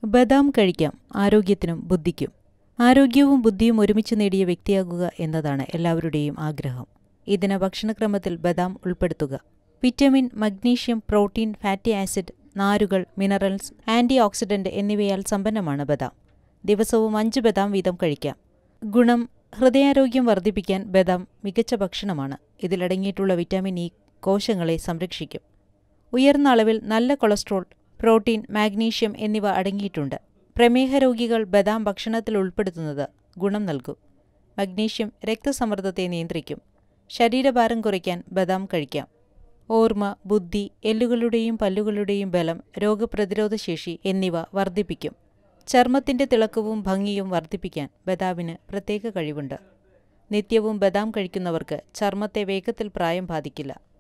ബദാം കഴിക്കാം ആരോഗ്യത്തിനും ബുദ്ധിക്കും ആരോഗ്യവും ബുദ്ധിയും ഒരുമിച്ച് നേടിയ വ്യക്തിയാകുക എന്നതാണ് എല്ലാവരുടെയും ആഗ്രഹം ഇതിന് ഭക്ഷണക്രമത്തിൽ ബദാം ഉൾപ്പെടുത്തുക vitamin magnesium protein fatty acid നാരുകൾ മിനറൽസ് ആന്റി ഓക്സിഡന്റ് എന്നിവയാൽ സമ്പന്നമാണ് ബദാം ദിവസവും അഞ്ച് ബദാം വീതം കഴിക്കാം ഗുണം ഹൃദയാരോഗ്യം വർദ്ധിപ്പിക്കാൻ ബദാം മികച്ച ഭക്ഷണമാണ് ഇതിലടങ്ങിയിട്ടുള്ള വിറ്റാമിൻ ഇ കോശങ്ങളെ സംരക്ഷിക്കും ഉയർന്ന അളവിൽ നല്ല കൊളസ്ട്രോൾ പ്രോട്ടീൻ മാഗ്നീഷ്യം എന്നിവ അടങ്ങിയിട്ടുണ്ട് പ്രമേഹ രോഗികൾ ബദാം ഭക്ഷണത്തിൽ ഉൾപ്പെടുത്തുന്നത് ഗുണം നൽകും മഗ്നീഷ്യം രക്തസമ്മർദ്ദത്തെ നിയന്ത്രിക്കും ശരീരഭാരം കുറയ്ക്കാൻ ബദാം കഴിക്കാം ഓർമ്മ ബുദ്ധി എല്ലുകളുടെയും പല്ലുകളുടെയും ബലം രോഗപ്രതിരോധശേഷി എന്നിവ വർദ്ധിപ്പിക്കും ചർമ്മത്തിന്റെ തിളക്കവും ഭംഗിയും വർദ്ധിപ്പിക്കാൻ ബദാമിന് പ്രത്യേക കഴിവുണ്ട് നിത്യവും ബദാം കഴിക്കുന്നവർക്ക് ചർമ്മത്തെ വേഗത്തിൽ പ്രായം ബാധിക്കില്ല